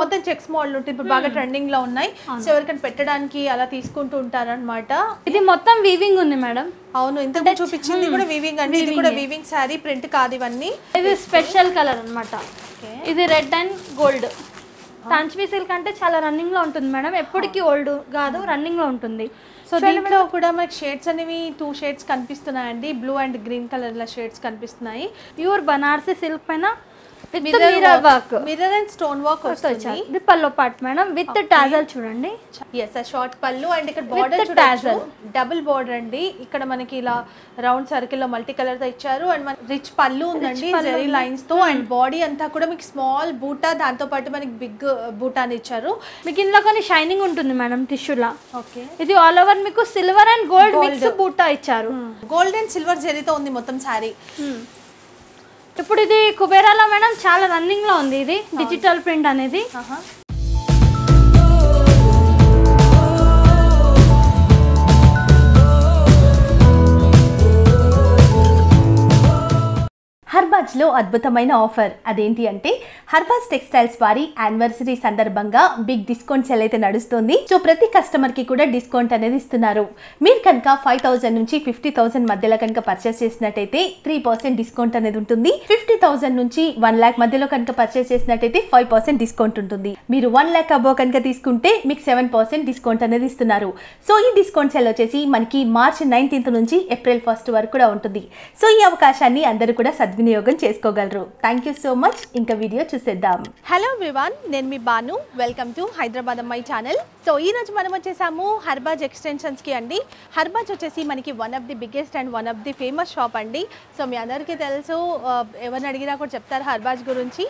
మొత్తం checks model ఉంటుంది ఇప్పుడు బాగా ట్రెండింగ్ లో ఉన్నాయి సో ఎవరికైనా పెట్టడానికి అలా తీసుకుంటూ ఉంటారన్నమాట ఇది మొత్తం వీవింగ్ ఉంది మేడం అవును ఇంతకు చూపించింది కూడా వీవింగ్ అండి ఇది కూడా వీవింగ్ శారీ ప్రింట్ కాదు ఇవన్నీ ఇది స్పెషల్ కలర్ అన్నమాట ఇది red and gold Tanchoi silk అంటే చాలా రన్నింగ్ లో ఉంటుంది మేడం ఎప్పటికీ ఓల్డ్ కాదు రన్నింగ్ లో ఉంటుంది సో దీంట్లో కూడా మనకి షేడ్స్ అనేవి టూ షేడ్స్ కనిపిస్తున్నాయండి బ్లూ అండ్ గ్రీన్ కలర్ ల షేడ్స్ కనిపిస్తున్నాయి ప్యూర్ బనారసి సిల్క్ పైన with mirror work mirror and stone work వస్తుంది ఇది pallu part madam with tassel చూడండి ఎస్ ఆ షార్ట్ పళ్ళు అండ్ ఇక్కడ బార్డర్ With చూడొచ్చు tassel. డబుల్ బార్డర్ అండి ఇక్కడ మనకి ఇలా రౌండ్ సర్కిల్ లో మల్టీ కలర్ తో ఇచ్చారు అండ్ మన రిచ్ పళ్ళు ఉందండి జెరీ లైన్స్ తో అండ్ బాడీ అంతా కూడా మీకు స్మాల్ బూటా దాంతో పాటు మనకి బిగ్ బూటా అని ఇచ్చారు మీకు ఇందులో కొన్ని షైనింగ్ ఉంటుంది మేడం టిష్యూలా ఓకే ఇది ఆల్ ఓవర్ మీకు సిల్వర్ అండ్ గోల్డ్ మిక్స్ బూటా ఇచ్చారు గోల్డ్ అండ్ సిల్వర్ జెరీతో ఉంది మొత్తం శారీ ఇప్పుడు ఇది కుబేరాలో మేడం చాలా రన్నింగ్ లో ఉంది ఇది డిజిటల్ ప్రింట్ అనేది హర్బాజ్లో అద్భుతమైన ఆఫర్ అదేంటి అంటే హర్బాజ్ టెక్స్టైల్స్ వారి యానివర్సరీ సందర్భంగా బిగ్ డిస్కౌంట్ సెల్ అయితే నడుస్తుంది సో ప్రతి కస్టమర్ కి కూడా డిస్కౌంట్ అనేది ఇస్తున్నారు మీరు కనుక ఫైవ్ థౌసండ్ నుంచి ఫిఫ్టీ థౌసండ్ మధ్యలో కనుక పర్చేస్ చేసినట్టయితే త్రీ పర్సెంట్ డిస్కౌంట్ అనేది ఉంటుంది ఫిఫ్టీ థౌసండ్ నుంచి వన్ ల్యాక్ మధ్యలో కనుక పర్చేస్ చేసినట్టయితే ఫైవ్ పర్సెంట్ డిస్కౌంట్ ఉంటుంది మీరు వన్ ల్యాక్ అబో కనుక తీసుకుంటే మీకు సెవెన్ పర్సెంట్ డిస్కౌంట్ అనేది ఇస్తున్నారు సో ఈ డిస్కౌంట్ సెల్ వచ్చేసి మనకి మార్చ్ నైన్టీన్త్ నుంచి ఏప్రిల్ ఫస్ట్ వరకు కూడా ఉంటుంది సో ఈ అవకాశాన్ని అందరూ కూడా సద్వినియోగం చేసుకోగలరు థ్యాంక్ యూ సో మచ్ ఇంకా వీడియో చూసేద్దాం హలో వివాన్ నేను మీ Banu welcome to Hyderabad Ammayi channel so ఈ రోజు మనం వచ్చేసాము హర్బాజ్ ఎక్స్టెన్షన్స్ కి అండి హర్బాజ్ వచ్చేసి మనకి one of the biggest and one of the famous shop అండి సో మీ అందరికీ తెలుసు ఆ, ఎవరిని అడిగినా కూడా చెప్తారు హర్బాజ్ గురించి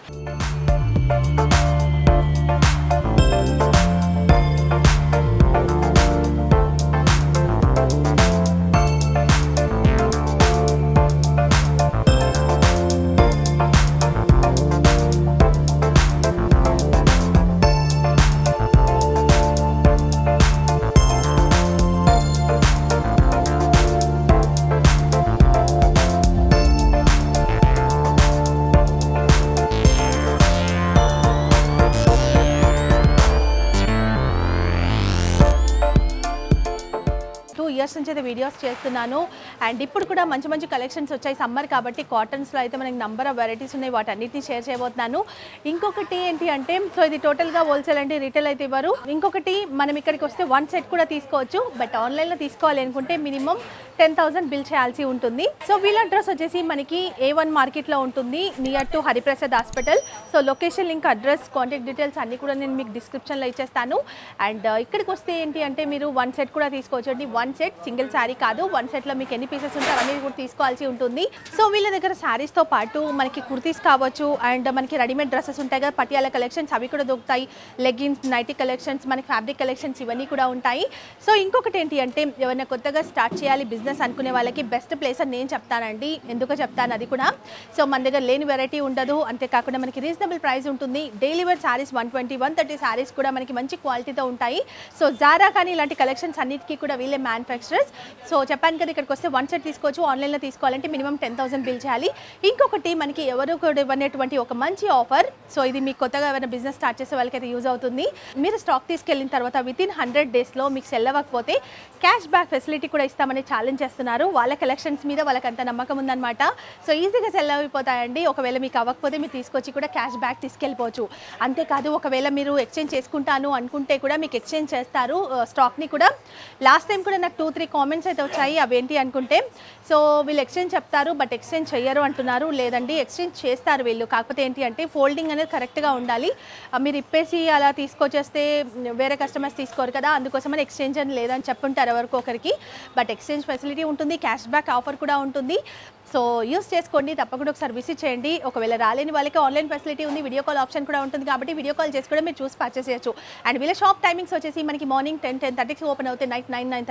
టూ ఇయర్స్ నుంచి అయితే వీడియోస్ చేస్తున్నాను అండ్ ఇప్పుడు కూడా మంచి మంచి కలెక్షన్స్ వచ్చాయి సమ్మర్ కాబట్టి కాటన్స్లో అయితే మనకి నంబర్ ఆఫ్ వెరైటీస్ ఉన్నాయి వాటన్నిటిని షేర్ చేయబోతున్నాను ఇంకొకటి ఏంటి అంటే సో ఇది టోటల్గా హోల్సేల్ అంటే రీటైల్ అయితే ఇవ్వరు ఇంకొకటి మనం ఇక్కడికి వస్తే వన్ సెట్ కూడా తీసుకోవచ్చు బట్ ఆన్లైన్లో తీసుకోవాలి అనుకుంటే మినిమం టెన్ థౌసండ్ బిల్ చేయాల్సి ఉంటుంది సో వీళ్ళ అడ్రస్ వచ్చేసి మనకి ఏ వన్ మార్కెట్లో ఉంటుంది near to Hariprasad hospital so location link address contact details అన్ని కూడా నేను మీకు డిస్క్రిప్షన్లో ఇచ్చేస్తాను అండ్ ఇక్కడికి వస్తే ఏంటి అంటే మీరు వన్ సెట్ కూడా తీసుకోవచ్చు అండి వన్ సెట్ సింగిల్ శారీ కాదు వన్ సెట్లో మీకు ఎన్ని పీసెస్ ఉంటే అవన్నీ కూడా తీసుకోవాల్సి ఉంటుంది సో వీళ్ళ దగ్గర శారీస్తో పాటు మనకి కుర్తీస్ కావచ్చు అండ్ మనకి రెడీమేడ్ డ్రెస్సెస్ ఉంటాయి కదా పటియాల కలెక్షన్స్ అవి కూడా దొరుకుతాయి లెగ్గిన్స్ నైటీ కలెక్షన్స్ మనకి ఫ్యాబ్రిక్ కలెక్షన్స్ ఇవన్నీ కూడా ఉంటాయి సో ఇంకొకటి ఏంటి అంటే ఎవరైనా కొత్తగా స్టార్ట్ చేయాలి బిజినెస్ అనుకునే వాళ్ళకి బెస్ట్ ప్లేస్ అని నేను చెప్తానండి ఎందుకో చెప్తాను అది కూడా సో మన దగ్గర లేని వెరైటీ ఉండదు అంతేకాకుండా మనకి రీజనబుల్ ప్రైస్ ఉంటుంది daily wear sarees one twenty one thirty sarees కూడా మనకి మంచి క్వాలిటీతో ఉంటాయి సో జారా కానీ ఇలాంటి కలెక్షన్స్ అన్నిటికీ కూడా వీళ్ళే మ్యానుఫ్యాక్చరర్స్ సో చెప్పాను కదా ఇక్కడికి వస్తే వన్ సెట్ తీసుకోవచ్చు ఆన్లైన్లో తీసుకోవాలంటే మినిమం టెన్ థౌసండ్ బిల్ చేయాలి ఇంకొకటి మనకి ఎవరు కూడా ఇవ్వనేటువంటి ఒక మంచి ఆఫర్ సో ఇది మీకు కొత్తగా ఎవరైనా బిజినెస్ స్టార్ట్ చేసే వాళ్ళకైతే యూజ్ అవుతుంది మీరు స్టాక్ తీసుకెళ్ళిన తర్వాత విత్ ఇన్ హండ్రెడ్ డేస్లో మీకు సెల్ అవ్వకపోతే క్యాష్ బ్యాక్ ఫెసిలిటీ కూడా ఇస్తామని ఛాలెంజ్ చేస్తున్నారు వాళ్ళ కలెక్షన్స్ మీద వాళ్ళకి అంత నమ్మకం ఉందన్నమాట సో ఈజీగా సెల్ అయిపోతాయండి ఒకవేళ మీకు అవ్వకపోతే మీరు తీసుకొచ్చి కూడా క్యాష్ బ్యాక్ తీసుకెళ్ళిపోవచ్చు అంతేకాదు ఒకవేళ మీరు ఎక్స్చేంజ్ చేసుకుంటాను అనుకుంటే కూడా మీకు ఎక్స్చేంజ్ చేస్తారు ఆ, స్టాక్ని కూడా లాస్ట్ టైం కూడా నాకు టూ త్రీ కామెంట్స్ అయితే వచ్చాయి అవేంటి అనుకుంటే సో వీళ్ళు ఎక్స్చేంజ్ చెప్తారు బట్ ఎక్స్చేంజ్ చెయ్యరు అంటున్నారు లేదండి ఎక్స్చేంజ్ చేస్తారు వీళ్ళు కాకపోతే ఏంటి అంటే ఫోల్డింగ్ అనేది కరెక్ట్గా ఉండాలి ఆ, మీరు ఇప్పేసి అలా తీసుకొచ్చేస్తే వేరే కస్టమర్స్ తీసుకోరు కదా అందుకోసమని ఎక్స్చేంజ్ అని లేదని చెప్పుంటారు ఎవరికో ఒకరికి బట్ ఎక్స్చేంజ్ ఫెసిలిటీ ఉంటుంది క్యాష్ బ్యాక్ ఆఫర్ కూడా ఉంటుంది సో యూస్ చేసుకోండి తప్పకుండా ఒకసారి విజిట్ చేయండి ఒకవేళ రాలేని వాళ్ళకి ఆన్లైన్ ఫెసిలిటీ ఉంది వీడియో కాల్ ఆప్షన్ కూడా ఉంటుంది కాబట్టి వీడియో కాల్ చేసి కూడా మీరు చూసి పర్చేస్ చేయొచ్చు అండ్ వీళ్ళ షాప్ టైమింగ్స్ వచ్చేసి మనకి మార్నింగ్ టెన్ టెన్ థర్టీకి ఓపెన్ అవుతాయి నైట్ నైన్ నైన్ థర్టీ వరకు ఉంటుంది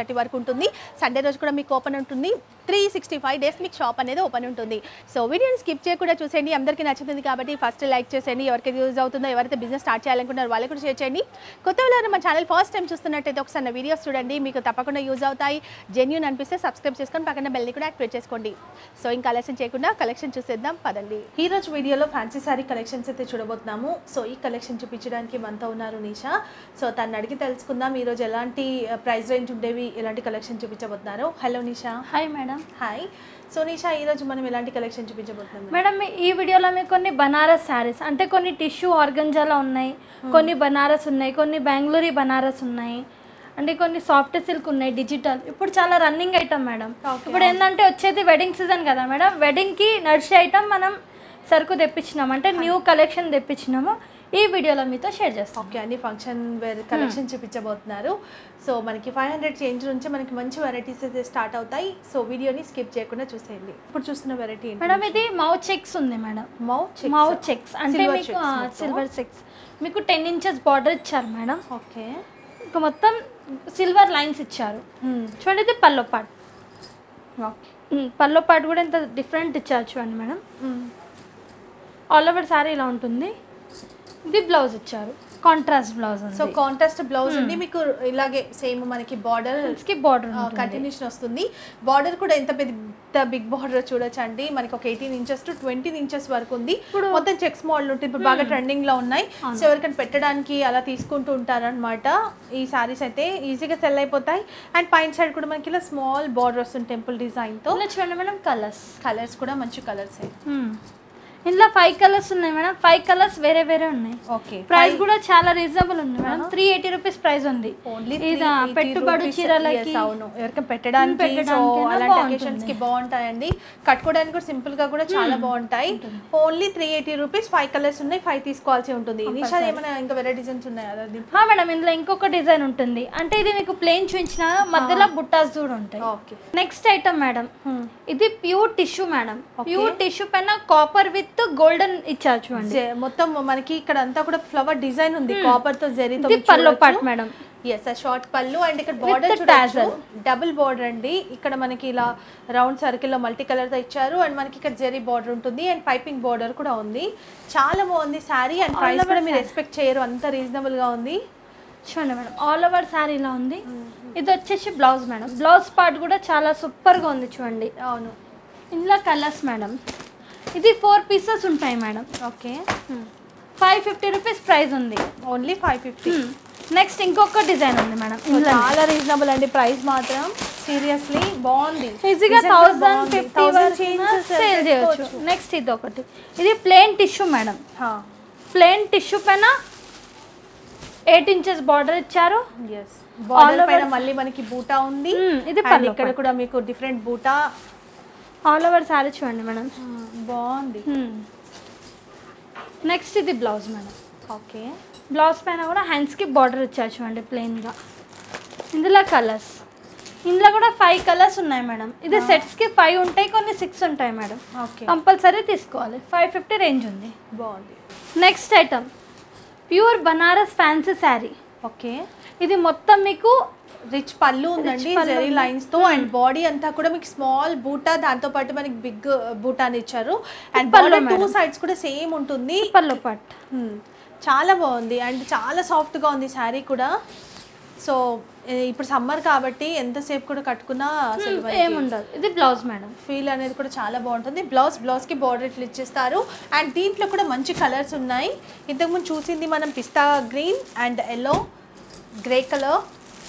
ఉంటుంది సండే రోజు కూడా మీకు ఓపెన్ ఉంటుంది త్రీ సిక్స్టీ ఫైవ్ డేస్ మీకు షాప్ అనేది ఓపెన్ ఉంటుంది సో వీడియోని స్కిప్ చేయకుండా చూసేయండి అందరికీ నచ్చుతుంది కాబట్టి ఫస్ట్ లైక్ చేసేయండి ఎవరికి యూజ్ అవుతుందో ఎవరైతే బిజినెస్ స్టార్ట్ చేయాలనుకుంటారో వాళ్ళకి కూడా షేర్ చేయండి కొత్త వాళ్ళు మన ఛానల్ ఫస్ట్ టైం చూస్తున్నట్టయితే ఒకసారి నా వీడియోస్ చూడండి మీకు తప్పకుండా యూజ్ అవుతాయి జెన్యూన్ అనిపిస్తే సబ్స్క్రైబ్ చేసుకొని పక్కన బెల్ని కూడా యాక్టివేట్ చేసుకోండి సో ఇంకా ఆలస్యం చేయకుండా కలెక్షన్ చూసేద్దాం పదండి ఈ రోజు వీడియోలో ఫ్యాన్సీ సారీ కలెక్షన్స్ అయితే చూడబోతున్నాము సో ఈ కలెక్షన్ చూపించడానికి మనతో ఉన్నారు నిషా సో తను అడిగి తెలుసుకుందాం ఈ రోజు ఎలాంటి ప్రైస్ రేంజ్ ఉండేవి ఎలాంటి కలెక్షన్ చూపించబోతున్నారు hello Nisha hi madam hi so Nisha ఈ రోజు మనం ఎలాంటి కలెక్షన్ చూపించబోతున్నాం మేడం మీ- ఈ వీడియోలో మీకు కొన్ని బనారస్ శారీస్ అంటే కొన్ని టిష్యూ ఆర్గంజాలో ఉన్నాయి కొన్ని బనారస్ ఉన్నాయి కొన్ని బెంగళూరు బనారస్ ఉన్నాయి అంటే కొన్ని సాఫ్ట్ సిల్క్ ఉన్నాయి డిజిటల్ ఇప్పుడు చాలా రన్నింగ్ ఐటమ్ మేడం Okay. ఇప్పుడు ఏంటంటే వచ్చేది వెడ్డింగ్ సీజన్ కదా మేడం వెడ్డింగ్కి నడిచే ఐటమ్ మనం సరుకు తెప్పించినాము అంటే న్యూ కలెక్షన్ తెప్పించినాము ఈ వీడియోలో మీతో షేర్ చేస్తాం ఓకే అన్ని ఫంక్షన్ వేర్ కలెక్షన్ చూపించబోతున్నారు సో మనకి ఫైవ్ హండ్రెడ్ చేంజ్ నుంచి మనకి మంచి వెరైటీస్ అయితే స్టార్ట్ అవుతాయి సో వీడియోని స్కిప్ చేయకుండా చూసేయండి ఇప్పుడు చూస్తున్న వెరైటీ ఏంటి మేడం ఇది మౌ చెక్స్ ఉంది మేడం మౌ మౌ చెక్స్ అంటే Silver మీకు checks మొత్తం. సిల్వర్ చెక్స్ మీకు టెన్ ఇంచెస్ బార్డర్ ఇచ్చారు మేడం ఓకే ఇంకా మొత్తం సిల్వర్ లైన్స్ ఇచ్చారు చూడండి ఇది పల్లో పాట్ ఓకే పల్లో పాట్ కూడా ఇంత డిఫరెంట్ ఇచ్చారు చూడండి మేడం ఆల్ ఓవర్ సారీ ఇలా ఉంటుంది ఇది బ్లౌజ్ ఇచ్చారు contrast blouse so contrast blouse ఉంది మీకు ఇలాగే సేమ్ మనకి బార్డర్ కి బార్డర్ కంటిన్యూషన్ వస్తుంది బార్డర్ కూడా ఎంత పెద్ద బిగ్ బార్డర్ చూడొచ్చు అండి మనకి ఒక eighteen inches to twenty inches వరకు ఉంది మొత్తం చెక్స్ మోడల్ ఉంటుంది ఇప్పుడు బాగా ట్రెండింగ్ లో ఉన్నాయి సో ఎవరికైనా పెట్టడానికి అలా తీసుకుంటూ ఉంటారనమాట ఈ సారీస్ అయితే ఈజీగా సెల్ అయిపోతాయి అండ్ పైన సైడ్ కూడా మనకి ఇలా స్మాల్ బార్డర్ వస్తుంది టెంపుల్ డిజైన్ తో ఇలా చూడండి మేడం కలర్స్ కలర్స్ కూడా మంచి కలర్స్ ఇందులో ఫైవ్ కలర్స్ ఉన్నాయి మేడం ఫైవ్ కలర్స్ వేరే వేరే ఉన్నాయి ఓకే ప్రైస్ కూడా చాలా రీజనబుల్ ఉంది madam three eighty rupees price ఉంది ఓన్లీ ఇది పెట్టుబడి చీరలకి అవును ఎవరికైనా పెట్టడానికి సో పెట్టడానికైనా అలాంటి బాగుంటుంది. అకేషన్స్ కి బాగుంటాయండి కట్టుకోవడానికి కూడా సింపుల్ గా కూడా చాలా బాగుంటాయి only three eighty rupees five colours ఉన్నాయి ఫైవ్ తీసుకోవాల్సి ఉంటుంది నిషా ఏమైనా ఇంకా వేరే డిజైన్స్ ఉన్నాయా అది హా మేడం ఇందులో ఇంకొక డిజైన్ ఉంటుంది అంటే ఇది మీకు ప్లెయిన్ చూపించిన మధ్యలో బుట్టాస్ కూడా ఉంటాయి ఓకే నెక్స్ట్ ఐటమ్ మేడం ఇది pure tissue madam pure tissue పైన కాపర్ విత్ గోల్డెన్ ఇచ్చారు చూడండి మొత్తం మనకి ఇక్కడ అంతా కూడా ఫ్లవర్ డిజైన్ ఉంది కాపర్ తో జరీతో ఇది పల్లో పాట్ మేడం ఎస్ ఆ షార్ట్ పళ్ళు అండ్ ఇక్కడ With border the tassel. Double border అండి ఇక్కడ మనకి ఇలా రౌండ్ సర్కిల్ లో మల్టీ కలర్ తో ఇచ్చారు అండ్ మనకి ఇక్కడ జరీ బార్డర్ ఉంటుంది అండ్ పైపింగ్ బార్డర్ కూడా ఉంది చాలా బాగుంది శారీ అండ్ ప్రైస్ కూడా మీరు ఎక్స్పెక్ట్ చేయరు అంత రీజనబుల్ గా ఉంది చూడండి మేడం ఆల్ ఓవర్ శారీ ఇలా ఉంది ఇది వచ్చేసి బ్లౌజ్ మేడం బ్లౌజ్ పార్ట్ కూడా చాలా సూపర్గా ఉంది చూడండి అవును ఇందులో కలర్స్ మేడం ఇది ఫోర్ పీసెస్ ఉంటాయి madam okay five fifty rupees price ఉంది ఓన్లీ ఫైవ్ ఫిఫ్టీ నెక్స్ట్ ఇంకొక డిజైన్ ఉంది మేడం ఇందులో చాలా రీజనబుల్ అండి ప్రైస్ మాత్రం సీరియస్లీ బాగుంది ఈజీగా Design కూడా థౌసండ్ బాగుంది. ఫిఫ్టీ 1000 changes సేల్ చేయొచ్చు నెక్స్ట్ ఇది ఒకటి ఇది ప్లెయిన్ టిష్యూ మేడం హా, ప్లెయిన్ టిష్యూ పైన ఎయిట్ ఇంచెస్ బార్డర్ ఇచ్చారు yes. బార్డర్ over- పైన మళ్ళీ మనకి బూటా ఉంది మ్మ్, ఇది And పళ్ళు ఇక్కడ కూడా మీకు డిఫరెంట్ బూటా ఆల్ ఓవర్ శారీ చూడండి మేడం బాగుంది నెక్స్ట్ ఇది బ్లౌజ్ మేడం ఓకే బ్లౌజ్ పైన కూడా హ్యాండ్స్కి బార్డర్ ఇచ్చారు చూడండి ప్లెయిన్గా ఇందులో కలర్స్ ఇందులో కూడా ఫైవ్ కలర్స్ ఉన్నాయి మేడం ఇది సెట్స్కి ఫైవ్ ఉంటాయి కొన్ని సిక్స్ ఉంటాయి మేడం ఓకే కంపల్సరీ తీసుకోవాలి ఫైవ్ ఫిఫ్టీ రేంజ్ ఉంది బాగుంది next item pure Banaras fancy saree okay ఇది మొత్తం మీకు రిచ్ పళ్ళు ఉందండి పళ్ళు జెరీ ఉంది. లైన్స్ తో అండ్ బాడీ అంతా కూడా మీకు స్మాల్ బూటా దాంతో పాటు మనకి బిగ్ బూటాని ఇచ్చారు అండ్ పళ్ళు బాడీ టూ మేడం. సైడ్స్ కూడా సేమ్ ఉంటుంది పళ్ళు పట్ Hmm. చాలా బాగుంది అండ్ చాలా సాఫ్ట్ గా ఉంది శారీ కూడా సో ఇప్పుడు సమ్మర్ కాబట్టి ఎంతసేపు కూడా కట్టుకున్నా అసలు ఏముండదు ఇది బ్లౌజ్ మేడం ఫీల్ అనేది కూడా చాలా బాగుంటుంది బ్లౌజ్ బ్లౌజ్ కి బార్డర్ ఇట్లా ఇచ్చేస్తారు అండ్ దీంట్లో కూడా మంచి కలర్స్ ఉన్నాయి ఇంతకుముందు చూసింది మనం పిస్తా green and yellow grey colour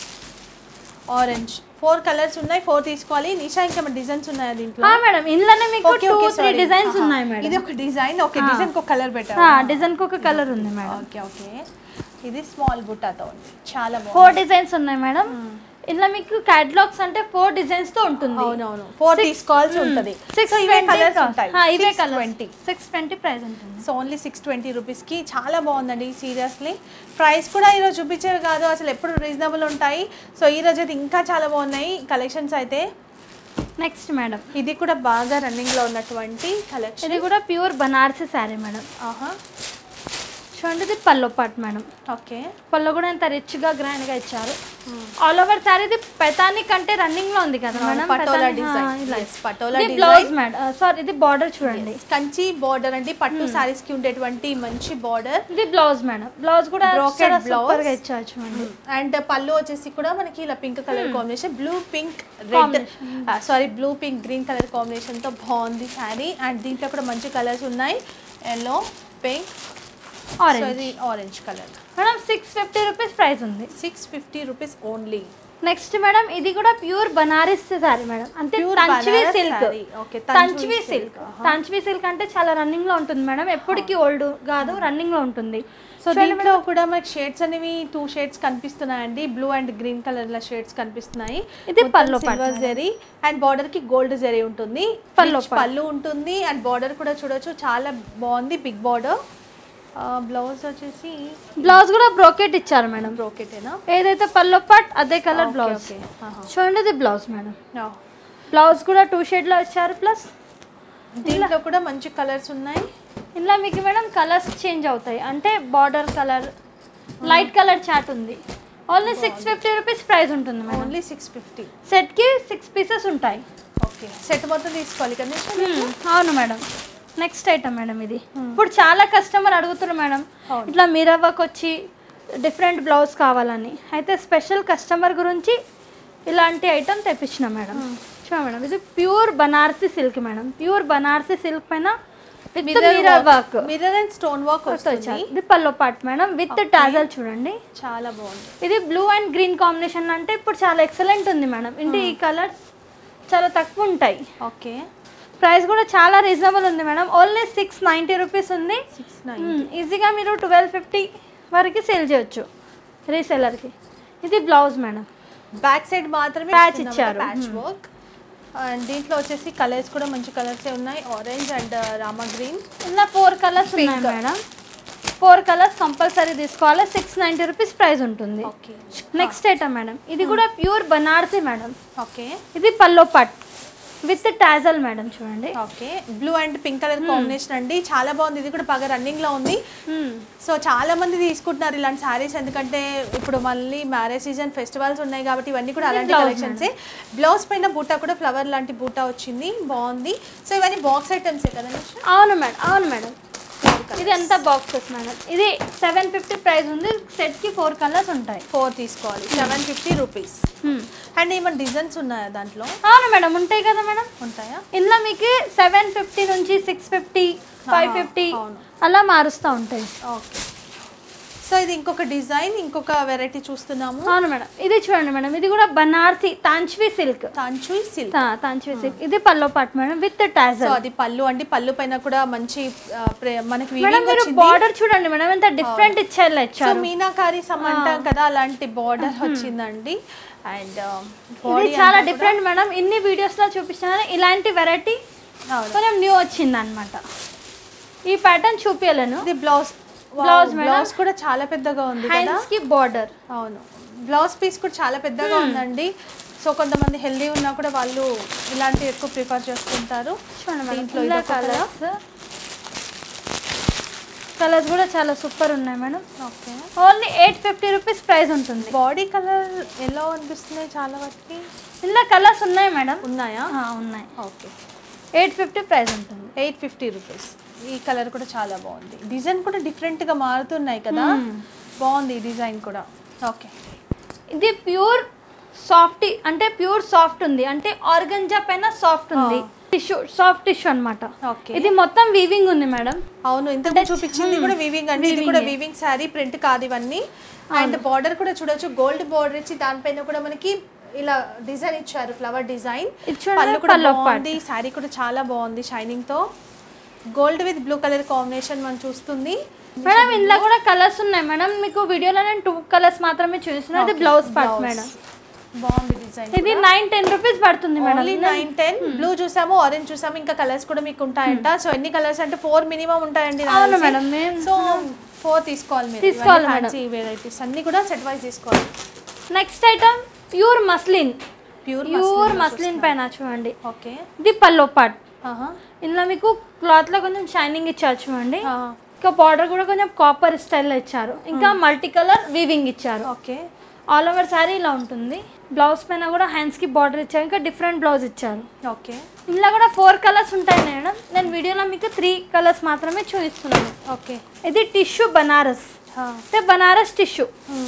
orange four colours ఉన్నాయి ఫోర్ తీసుకోవాలి నిషా ఇంకా డిజైన్స్ ఉన్నాయా దీంట్లో మేడం ఇందులోనే మీకు okay two okay three sorry designs ఉన్నాయి మేడం ఇది ఒక డిజైన్ ఓకే డిజైన్ ఒక కలర్ పెట్టారు డిజైన్కి ఒక కలర్ ఉంది మేడం ఓకే ఓకే ఇది స్మాల్ బుట్టాతో ఉంది చాలా బాగుంది ఫోర్ డిజైన్స్ ఉన్నాయి మేడం ఇందులో మీకు క్యాటలాగ్స్ అంటే ఫోర్ డిజైన్స్ తో ఉంటుంది అవునవును ఫోర్ తీసుకోవాల్సి ఉంటుంది సిక్స్ సో ఇవే కలర్స్ ఉంటాయి ఇవే Six colour twenty. Six twenty price ఉంటుంది సో ఓన్లీ సిక్స్ ట్వంటీ రూపీస్కి చాలా బాగుందండి సీరియస్లీ ప్రైస్ కూడా ఈరోజు చూపించేవి కాదు అసలు ఎప్పుడు రీజనబుల్ ఉంటాయి సో ఈ రోజు అయితే ఇంకా చాలా బాగున్నాయి కలెక్షన్స్ అయితే నెక్స్ట్ మేడం ఇది కూడా బాగా రన్నింగ్లో ఉన్నటువంటి కలెక్షన్ ఇది కూడా ప్యూర్ బనారసి శారీ మేడం ఆహా చూడండి ఇది పల్లో పాట్ మేడం ఓకే పళ్ళు కూడా ఎంత రిచ్గా గ్రాండ్గా ఇచ్చారు ఆల్ ఓవర్ సారీ ఇది పెతాని కంటే రన్నింగ్ లో ఉంది కదా మేడం పటోలా పెతాని- డిజైన్ ఆ, ఇలా Yes, పటోలా ఇది బ్లౌజ్ మేడం సారీ ఇది బార్డర్ చూడండి కంచి బార్డర్ అండి పట్టు సారీస్ కి ఉండేటువంటి మంచి బార్డర్ ఇది బ్లౌజ్ మేడం బ్లౌజ్ కూడా Brocade చాలా blouse. సూపర్ గా ఇచ్చారు చూడండి అండ్ పళ్ళు వచ్చేసి కూడా మనకి ఇలా pink colour combination blue pink red sorry blue pink green colour combination తో బాగుంది శారీ అండ్ దీంట్లో కూడా మంచి కలర్స్ ఉన్నాయి ఎల్లో పింక్ ఆరెంజ్ ఇది orange colour madam six fifty rupees price ఉంది six fifty rupees only next madam ఇది కూడా ప్యూర్ బనారస్ సారీ మేడం అంటే Pure తంచివి బనారస్ సిల్క్ saree. Okay, తంచివి తంచివి సిల్క్ silk. తంచివి సిల్క్ అంటే చాలా రన్నింగ్ లో ఉంటుంది మేడం ఎప్పటికీ ఓల్డ్ కాదు రన్నింగ్ లో ఉంటుంది సో దీంట్లో కూడా మనకి షేడ్స్ అనేవి టూ షేడ్స్ కనిపిస్తున్నాయండి బ్లూ అండ్ గ్రీన్ కలర్ ల షేడ్స్ కనిపిస్తున్నాయి ఇది పళ్ళు part సిల్వర్ జరీ అండ్ బార్డర్ కి గోల్డ్ జరీ ఉంటుంది పళ్ళు Rich పళ్ళు ఉంటుంది అండ్ బార్డర్ కూడా చూడొచ్చు చాలా బాగుంది బిగ్ బార్డర్ బ్లౌజ్ వచ్చేసి బ్లౌజ్ కూడా బ్రోకెట్ ఇచ్చారు మేడం బ్రోకెటేనా ఏదైతే పల్లో పాట్ అదే కలర్ బ్లౌజ్ ఓకే చూడండి ఇది బ్లౌజ్ మేడం బ్లౌజ్ కూడా టూ షేడ్లో ఇచ్చారు ప్లస్ దీంట్లో కూడా మంచి కలర్స్ ఉన్నాయి ఇలా మీకు మేడం కలర్స్ చేంజ్ అవుతాయి అంటే బార్డర్ కలర్ లైట్ కలర్ చాట్ ఉంది only six fifty rupees price ఉంటుంది మేడం ఓన్లీ సిక్స్ ఫిఫ్టీ సెట్కి సిక్స్ పీసెస్ ఉంటాయి ఓకే సెట్ మొత్తం తీసుకోవాలి కదా Hmm, అవును మేడం నెక్స్ట్ ఐటమ్ మేడం ఇది ఇప్పుడు చాలా కస్టమర్ అడుగుతున్నారు మేడం అవును. ఇట్లా మీరవ్వకు వచ్చి డిఫరెంట్ బ్లౌజ్ కావాలని అయితే స్పెషల్ కస్టమర్ గురించి ఇలాంటి ఐటమ్ తెప్పించిన మేడం చూడ మేడం ఇది pure Banarasi silk madam pure Banarasi silk పైన with mirror work mirror and stone work వస్తుంది ఇది పల్లో పాట్ మేడం విత్ టాజల్ చూడండి చాలా బాగుంది ఇది బ్లూ అండ్ గ్రీన్ కాంబినేషన్ అంటే ఇప్పుడు చాలా ఎక్సలెంట్ ఉంది మేడం అంటే ఈ కలర్స్ చాలా తక్కువ ఉంటాయి ఓకే ప్రైస్ కూడా చాలా రీజనబుల్ ఉంది madam only six ninety rupees ఉంది సిక్స్ నైన్ మ్మ్, ఈజీగా మీరు ట్వెల్వ్ ఫిఫ్టీ వరకు సేల్ చేయొచ్చు రీసెలర్కి ఇది బ్లౌజ్ మేడం బ్యాక్ సైడ్ మాత్రమే Patch ఇచ్చారు. ప్యాచ్ వర్క్ అండ్ దీంట్లో వచ్చేసి కలర్స్ కూడా మంచి కలర్స్ ఉన్నాయి ఆరెంజ్ అండ్ రామా గ్రీన్ ఇలా ఫోర్ కలర్స్ ఉన్నాయి మేడం ఫోర్ కలర్స్ కంపల్సరీ తీసుకోవాలి సిక్స్ నైంటీ రూపీస్ ప్రైస్ ఉంటుంది ఓకే నెక్స్ట్ ఐటమ్ మేడం ఇది కూడా ప్యూర్ బనారసి మేడం ఓకే ఇది పల్లో పట్ విత్ టాజల్ మేడం చూడండి okay blue and pink colour combination అండి చాలా బాగుంది ఇది కూడా బాగా రన్నింగ్ లో ఉంది మ్మ్. సో చాలా మంది తీసుకుంటున్నారు ఇలాంటి సారీస్ ఎందుకంటే ఇప్పుడు మళ్ళీ మ్యారేజ్ సీజన్ ఫెస్టివల్స్ ఉన్నాయి కాబట్టి ఇవన్నీ కూడా అలాంటి కలెక్షన్సే బ్లౌజ్ పైన బూటా కూడా ఫ్లవర్ లాంటి బూటా వచ్చింది బాగుంది సో ఇవన్నీ బాక్స్ ఐటమ్సే కదా అవును మేడం అవును మేడం ఇది ఎంత బాక్సెస్ మేడం ఇది సెవెన్ ఫిఫ్టీ ప్రైస్ ఉంది సెట్కి ఫోర్ కలర్స్ ఉంటాయి ఫోర్ తీసుకోవాలి సెవెన్ ఫిఫ్టీ రూపీస్ అండ్ ఏమైనా డిజైన్స్ ఉన్నాయా దాంట్లో అవును మేడం ఉంటాయి కదా మేడం ఉంటాయా ఇందులో మీకు సెవెన్ ఫిఫ్టీ నుంచి సిక్స్ ఫిఫ్టీ ఫైవ్ ఫిఫ్టీ అవును. అలా మారుస్తూ ఉంటాయి ఓకే సో ఇది ఇంకొక డిజైన్ ఇంకొక వెరైటీ చూస్తున్నాము అవును మేడం ఇది చూడండి మేడం ఇది కూడా బనార్సి తాంచ్వి సిల్క్ తాంచు సిల్క్ తాంచ్వి సిల్క్ ఇది పల్లో పాట్ మేడం విత్ సో టాజల్ అది పళ్ళు అండి పళ్ళు పైన కూడా మంచి ఆ, ప్రే- మనకి మేడం weaving మీరు వచ్చింది బార్డర్ చూడండి మేడం ఎంత డిఫరెంట్ ఇచ్చారు సో ఇచ్చారు మీనాకారి సమ్ అంటాం కదా అలాంటి బార్డర్ వచ్చిందండి అండ్ ఇది చాలా డిఫరెంట్ మేడం ఇన్ని వీడియోస్ లో చూపించాను ఇలాంటి వెరైటీ కొంచెం న్యూ వచ్చింది అనమాట ఈ ప్యాటర్న్ చూపించలేను ఇది blouse Blouse blouse madam. Blouse కూడా చాలా పెద్దగా ఉంది కదా హ్యాండ్స్ కి బార్డర్ అవును బ్లౌజ్ పీస్ కూడా చాలా పెద్దగా ఉందండి సో కొంతమంది హెల్దీ ఉన్నా కూడా వాళ్ళు ఇలాంటివి ఎక్కువ ప్రిఫర్ చేసుకుంటారు చూడండి మేడం దీంట్లో ఇలా ఇదొక colour. కలర్స్ కలర్స్ కూడా చాలా సూపర్ ఉన్నాయి madam okay only eight fifty rupees price ఉంటుంది బాడీ కలర్ ఎలా అనిపిస్తున్నాయి చాలా వాటికి ఇందులో కలర్స్ ఉన్నాయి మేడం ఉన్నాయా ఆ, ఉన్నాయి ఓకే ఎయిట్ ఫిఫ్టీ ప్రైస్ ఉంటుంది ఎయిట్ ఫిఫ్టీ రూపీస్ ఈ కలర్ కూడా చాలా బాగుంది డిజైన్ కూడా డిఫరెంట్గా మారుతున్నాయి కదా బాగుంది ఈ డిజైన్ కూడా ఓకే ఇది ప్యూర్ సాఫ్ట్ అంటే ప్యూర్ సాఫ్ట్ ఉంది అంటే ఆర్గంజా పైన సాఫ్ట్ ఉంది టిష్యూ సాఫ్ట్ టిష్యూ అన్నమాట ఓకే ఇది మొత్తం వీవింగ్ ఉంది మేడం అవును ఇంతకు చూపించింది కూడా వీవింగ్ అండి ఇది కూడా వీవింగ్ శారీ ప్రింట్ కాదు ఇవన్నీ అండ్ బార్డర్ కూడా చూడొచ్చు గోల్డ్ బార్డర్ ఇచ్చి దానిపైన కూడా మనకి ఇలా డిజైన్ ఇచ్చారు ఫ్లవర్ డిజైన్ ఇది చూడండి, పళ్ళు కూడా పళ్ళు part. బాగుంది శారీ కూడా చాలా బాగుంది షైనింగ్ తో gold with blue colour combination మనం చూస్తుంది మేడం ఇందులో కూడా కలర్స్ ఉన్నాయి మేడం మీకు వీడియోలో నేను టూ కలర్స్ మాత్రమే చూసిన ఇది బ్లౌజ్ పార్ట్ మేడం బాగుంది డిజైన్ ఇది నైన్ టెన్ రూపీస్ పడుతుంది madam only nine ten blue చూసాము ఆరెంజ్ చూసాము ఇంకా కలర్స్ కూడా మీకు ఉంటాయంట సో ఎన్ని కలర్స్ అంటే ఫోర్ మినిమం ఉంటాయండి నాకు అవును తెలిసి. మేడం మేము సో ఫోర్ తీసుకోవాలి మీరు తీసుకోవాలి ఫ్యాన్సీ వెరైటీస్ అన్ని కూడా సెట్ వైజ్ తీసుకోవాలి next item pure muslin pure pure muslin పైన చూడండి ఓకే ఇది పల్లో పార్ట్ ఆహా. ఇందులో మీకు క్లాత్ లో కొంచెం షైనింగ్ ఇచ్చారు చూడండి ఆ. ఇంకా బార్డర్ కూడా కొంచెం కాపర్ స్టైల్లో ఇచ్చారు ఇంకా మల్టీ కలర్ వీవింగ్ ఇచ్చారు ఓకే ఆల్ ఓవర్ శారీ ఇలా ఉంటుంది బ్లౌజ్ పైన కూడా హ్యాండ్స్కి బార్డర్ ఇచ్చారు ఇంకా డిఫరెంట్ బ్లౌజ్ ఇచ్చారు ఓకే ఇందులో కూడా ఫోర్ కలర్స్ ఉంటాయి మేడం నేను వీడియోలో మీకు త్రీ కలర్స్ మాత్రమే చూపిస్తున్నాను ఓకే ఇది టిష్యూ బనారస్ అంటే బనారస్ టిష్యూ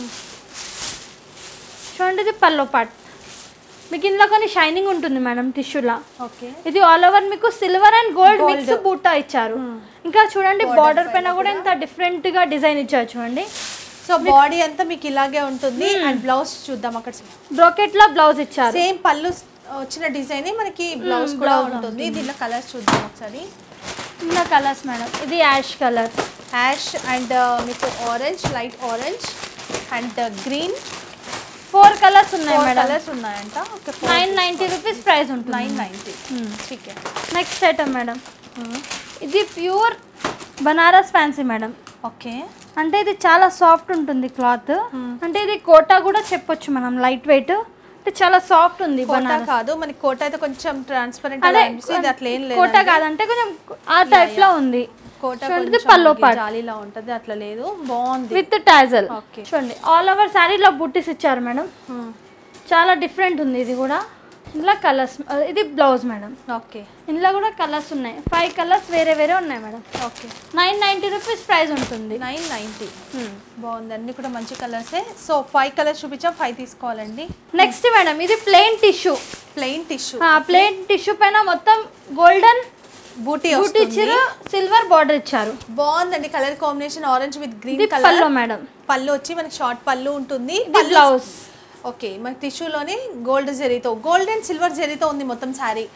చూడండి ఇది పల్లో పాట్ మీకు ఇందులో కొన్ని షైనింగ్ ఉంటుంది మేడం టిష్యూలా ఓకే ఇది ఆల్ ఓవర్ మీకు సిల్వర్ అండ్ గోల్డ్ మిక్స్ బూటా ఇచ్చారు ఇంకా చూడండి బార్డర్ పైన కూడా ఎంత డిఫరెంట్ గా డిజైన్ ఇచ్చారు చూడండి సో బాడీ అంతా మీకు ఇలాగే ఉంటుంది అండ్ బ్లౌజ్ చూద్దాం అక్కడ బ్రోకెట్ లో బ్లౌజ్ ఇచ్చారు సేమ్ పళ్ళు వచ్చిన డిజైన్ మనకి బ్లౌజ్ కూడా ఉంటుంది దీనిలో కలర్స్ చూద్దాం ఒకసారి ఇందులో కలర్స్ మేడం ఇది యాష్ కలర్ యాష్ అండ్ మీకు orange light orange and green four colours ఉన్నాయి ఫోర్ మేడం కలర్స్ ఉన్నాయంట okay nine ninety rupees price ఉంటుంది నైన్ నైన్టీ ठीक है నెక్స్ట్ ఐటమ్ మేడం ఇది pure Banaras fancy madam okay అంటే ఇది చాలా సాఫ్ట్ ఉంటుంది క్లాత్ అంటే ఇది కోటా కూడా చెప్పొచ్చు మనం లైట్ వెయిట్ అంటే చాలా సాఫ్ట్ ఉంది కోటా బనారస్ కాదు మనకి కోట అయితే కొంచెం ట్రాన్స్పరెంట్ అదే ఇది అట్లా ఏం లేదు కోటా కాదంటే కొంచెం ఆ టైప్ లో ఉంది కోట చూడండి పల్లో పాట్ జాలీలా ఉంటది అట్లా లేదు బాగుంది విత్ టాజల్ Okay. చూడండి ఆల్ ఓవర్ శారీలో బుట్టీస్ ఇచ్చారు మేడం చాలా డిఫరెంట్ ఉంది ఇది కూడా ఇందులో కలర్స్ ఇది బ్లౌజ్ మేడం ఓకే ఇందులో కూడా కలర్స్ ఉన్నాయి ఫైవ్ కలర్స్ వేరే వేరే ఉన్నాయి madam okay nine ninety rupees price ఉంటుంది నైన్ నైంటీ బాగుంది అన్ని కూడా మంచి కలర్సే సో ఫైవ్ కలర్స్ చూపించాం ఫైవ్ తీసుకోవాలండి నెక్స్ట్ మేడం ఇది plain tissue plain tissue plain tissue పైన మొత్తం గోల్డెన్ బూటీ బూట్ వస్తుంది ఇచ్చారు సిల్వర్ బార్డర్ ఇచ్చారు బాగుందండి colour combination orange with green ఇది కలర్ పల్లో మేడం పళ్ళు వచ్చి మనకి షార్ట్ పళ్ళు ఉంటుంది ఇది బ్లౌజ్ ఓకే మనకి టిష్యూలోనే గోల్డ్ జరీతో గోల్డ్ అండ్ సిల్వర్ జరీతో ఉంది మొత్తం శారీ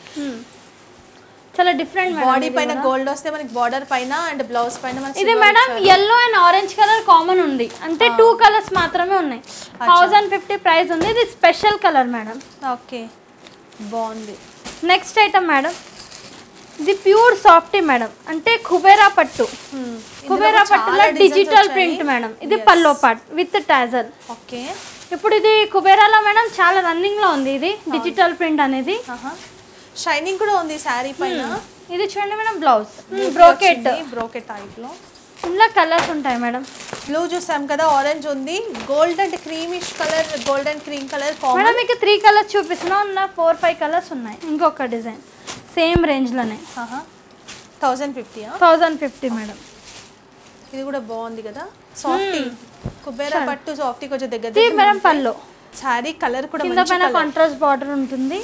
చాలా డిఫరెంట్ మేడం బాడీ పైన గోల్డ్ వస్తే మనకి బార్డర్ పైన అండ్ బ్లౌజ్ పైన మనకి ఇది madam yellow and orange colour common ఉంది అంటే టూ కలర్స్ మాత్రమే ఉన్నాయి థౌజండ్ ఫిఫ్టీ ప్రైస్ ఉంది ఇది స్పెషల్ కలర్ మేడం ఓకే బాగుంది నెక్స్ట్ ఐటమ్ మేడం ఇది ప్యూర్ సాఫ్టీ మేడం అంటే కుబేరా పట్టు కుబేరా పట్టులో డిజిటల్ ప్రింట్ మేడం ఇది పల్లో పాట్ విత్ టాజల్ ఓకే ఇప్పుడు ఇది కుబేరాలో మేడం చాలా రన్నింగ్ లో ఉంది ఇది డిజిటల్ ప్రింట్ అనేది షైనింగ్ కూడా ఉంది శారీ పైన ఇది చూడండి madam blouse brocade brocade type లో ఇందులో కలర్స్ ఉంటాయి మేడం బ్లూ చూసాం కదా ఆరెంజ్ ఉంది gold and creamish colour gold and cream colour common madam మీకు త్రీ కలర్స్ చూపిస్తున్నా ఉన్న ఫోర్ ఫైవ్ కలర్స్ ఉన్నాయి ఇంకొక డిజైన్ సేమ్ రేంజ్లోనే thousand fifty thousand fifty madam ఇది కూడా బాగుంది కదా సాఫ్టీ కుబేరా పట్టు సాఫ్టీ కొంచెం దగ్గర ఇది మేడం పళ్ళు శారీ కలర్ కూడా కింద పైన కాంట్రాస్ట్ బార్డర్ ఉంటుంది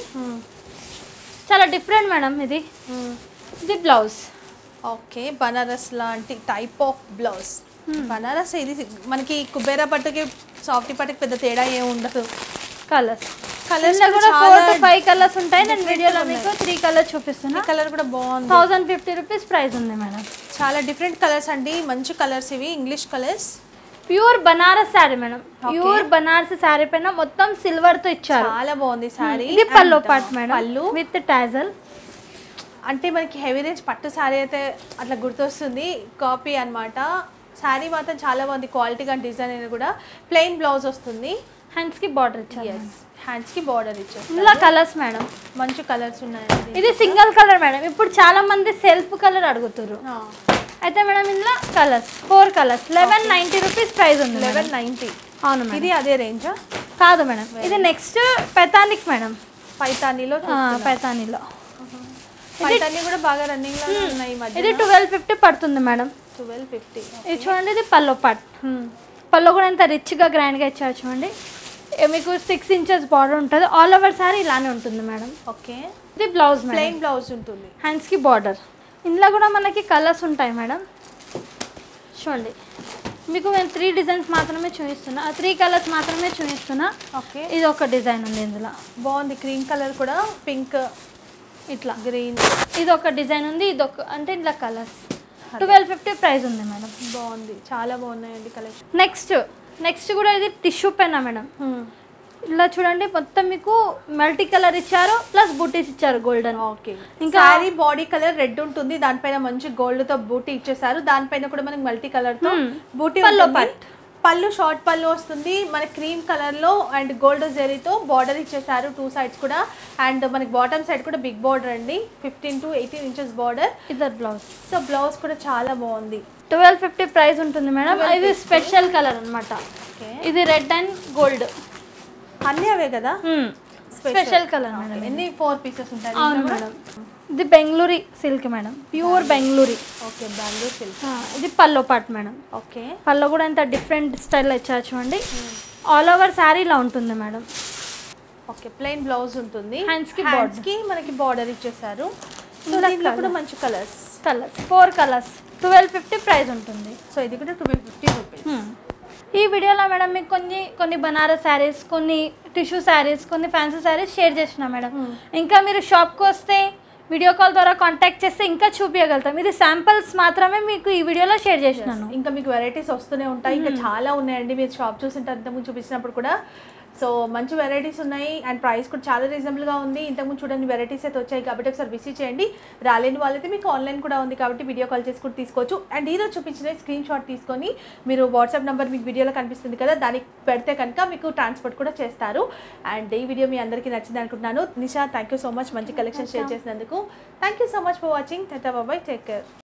చాలా డిఫరెంట్ మేడం ఇది ఇది బ్లౌజ్ ఓకే బనారస్ లాంటి టైప్ ఆఫ్ బ్లౌజ్ బనారస్ ఇది మనకి కుబేరా పట్టుకి సాఫ్టీ పట్టుకి పెద్ద తేడా ఏమి ఉండదు కలర్స్ కలర్స్ కలర్స్ కూడా ఫోర్ టు ఫైవ్ కలర్స్ ఉంటాయి నేను వీడియోలో మీకు త్రీ కలర్స్ చూపిస్తున్నా కలర్ కూడా బాగుంది థౌజండ్ ఫిఫ్టీ రూపీస్ ప్రైస్ ఉంది మేడం చాలా డిఫరెంట్ కలర్స్ అండి మంచి కలర్స్ ఇవి English colours pure Banaras saree madam pure Banaras saree పైన మొత్తం సిల్వర్ తో ఇచ్చారు చాలా బాగుంది శారీ ఇది పళ్ళు పాట్ మేడం పళ్ళు విత్ టాజల్ అంటే మనకి హెవీ రేంజ్ పట్టు శారీ అయితే అట్లా గుర్తొస్తుంది కాపీ అన్నమాట శారీ మాత్రం చాలా బాగుంది క్వాలిటీగా డిజైన్ అనేది కూడా ప్లెయిన్ బ్లౌజ్ వస్తుంది హ్యాండ్స్ కి బార్డర్ ఇచ్చారు ఎస్ హ్యాండ్స్కి బార్డర్ ఇచ్చేసి ఇందులో కలర్స్ మేడం మంచి కలర్స్ ఉన్నాయండి ఇది సింగిల్ కలర్ మేడం ఇప్పుడు చాలా మంది సెల్ఫ్ కలర్ అడుగుతారు ఆ, అయితే మేడం ఇందులో colours four colours eleven ninety rupees price ఉంది మేడం. లెవెన్ నైంటీ అవును మేడం ఇది అదే రేంజా కాదు మేడం ఇది నెక్స్ట్ పెతానిక్ మేడం పైతానీలో పెతానీలో పైతానీ కూడా బాగా రన్నింగ్ లో ఉన్నాయి ఈ మధ్య ఇది ట్వెల్వ్ ఫిఫ్టీ పడుతుంది మేడం ట్వెల్వ్ ఫిఫ్టీ ఇది చూడండి ఇది పల్లో పాట్ పల్లో కూడా ఎంత రిచ్గా గ్రాండ్గా ఇచ్చారు చూడండి ఏ మీకు సిక్స్ ఇంచెస్ బార్డర్ ఉంటుంది ఆల్ ఓవర్ సారీ ఇలానే ఉంటుంది మేడం ఓకే ఇది బ్లౌజ్ మేడం ప్లెయిన్ బ్లౌజ్ ఉంటుంది హ్యాండ్స్కి బార్డర్ ఇందులో కూడా మనకి కలర్స్ ఉంటాయి మేడం చూడండి మీకు నేను త్రీ డిజైన్స్ మాత్రమే చూపిస్తున్నా ఆ త్రీ కలర్స్ మాత్రమే చూపిస్తున్నా ఓకే ఇది ఒక డిజైన్ ఉంది ఇందులో బాగుంది క్రీమ్ కలర్ కూడా పింక్ ఇట్లా గ్రీన్ ఇది ఒక డిజైన్ ఉంది ఇది ఒక అంటే ఇట్లా కలర్స్ ట్వెల్వ్ ఫిఫ్టీ ప్రైస్ ఉంది మేడం బాగుంది చాలా బాగున్నాయండి కలెక్షన్ నెక్స్ట్ నెక్స్ట్ కూడా ఇది టిష్యూ పెన్నా మేడం ఇలా చూడండి మొత్తం మీకు మల్టీ కలర్ ఇచ్చారు ప్లస్ బుటీస్ ఇచ్చారు గోల్డెన్ ఓకే ఇంకా- ఇంకా శారీ బాడీ కలర్ రెడ్ ఉంటుంది దానిపైన మంచి గోల్డ్ తో బూటీ ఇచ్చేసారు దానిపైన కూడా మనకి మల్టీ కలర్ తో బూటీ పల్లో ఉంటుంది. పాట్. పళ్ళు షార్ట్ పళ్ళు వస్తుంది మనకి క్రీమ్ కలర్లో అండ్ గోల్డ్ జెరీతో బార్డర్ ఇచ్చేసారు టూ సైడ్స్ కూడా అండ్ మనకి బాటమ్ సైడ్ కూడా బిగ్ బార్డర్ అండి fifteen to eighteen inches border ఇద్దరు బ్లౌజ్ సో బ్లౌజ్ కూడా చాలా బాగుంది ట్వెల్వ్ ఫిఫ్టీ ప్రైస్ ఉంటుంది మేడం ఇది స్పెషల్ కలర్ అన్నమాట ఓకే ఇది రెడ్ అండ్ గోల్డ్ అన్నీ అవే కదా స్పెషల్ కలర్ మేడం ఎన్ని ఫోర్ పీసెస్ ఉంటాయి అవును మేడం ఇది Bengaluri silk madam pure Bengaluri okay Bengaluru silk ఆ, ఇది పల్లో పాట్ మేడం ఓకే పల్లో కూడా ఎంత డిఫరెంట్ స్టైల్లో ఇచ్చారు చూడండి ఆల్ ఓవర్ శారీ ఇలా ఉంటుంది మేడం ఓకే ప్లెయిన్ బ్లౌజ్ ఉంటుంది Hands కి హ్యాండ్స్ కి మనకి బార్డర్ ఇచ్చేసారు సో ఇందులో దీంట్లో కూడా colour. మంచి colours colours four colours twelve fifty price ఉంటుంది సో ఇది కూడా ట్వెల్వ్ ఫిఫ్టీ రూపీస్ ఈ వీడియోలో మేడం మీకు కొన్ని కొన్ని బనారస్ శారీస్ కొన్ని టిష్యూ శారీస్ కొన్ని ఫ్యాన్సీ శారీస్ షేర్ చేసిన మేడం ఇంకా మీరు షాప్కి వస్తే వీడియో కాల్ ద్వారా కాంటాక్ట్ చేస్తే ఇంకా చూపించగలుగుతాం ఇది శాంపిల్స్ మాత్రమే మీకు ఈ వీడియోలో షేర్ చేసినాను ఇంకా మీకు వెరైటీస్ వస్తూనే ఉంటాయి ఇంకా చాలా ఉన్నాయండి మీరు షాప్ చూసింటారు ఇంతకుముందు చూపించినప్పుడు కూడా సో మంచి వెరైటీస్ ఉన్నాయి అండ్ ప్రైస్ కూడా చాలా రీజనబుల్గా ఉంది ఇంతకుముందు చూడండి వెరైటీస్ అయితే వచ్చాయి కాబట్టి ఒకసారి విజిట్ చేయండి రాలేని వాళ్ళైతే మీకు ఆన్లైన్ కూడా ఉంది కాబట్టి వీడియో కాల్ చేసి కూడా తీసుకోవచ్చు అండ్ ఈరోజు చూపించిన స్క్రీన్ షాట్ తీసుకొని మీరు వాట్సాప్ నెంబర్ మీకు వీడియోలో కనిపిస్తుంది కదా దానికి పెడితే కనుక మీకు ట్రాన్స్పోర్ట్ కూడా చేస్తారు అండ్ ఈ వీడియో మీ అందరికీ నచ్చింది అనుకుంటున్నాను Nisha thank you so much మంచి కలెక్షన్ షేర్ చేసినందుకు thank you so much for watching tata bye bye take care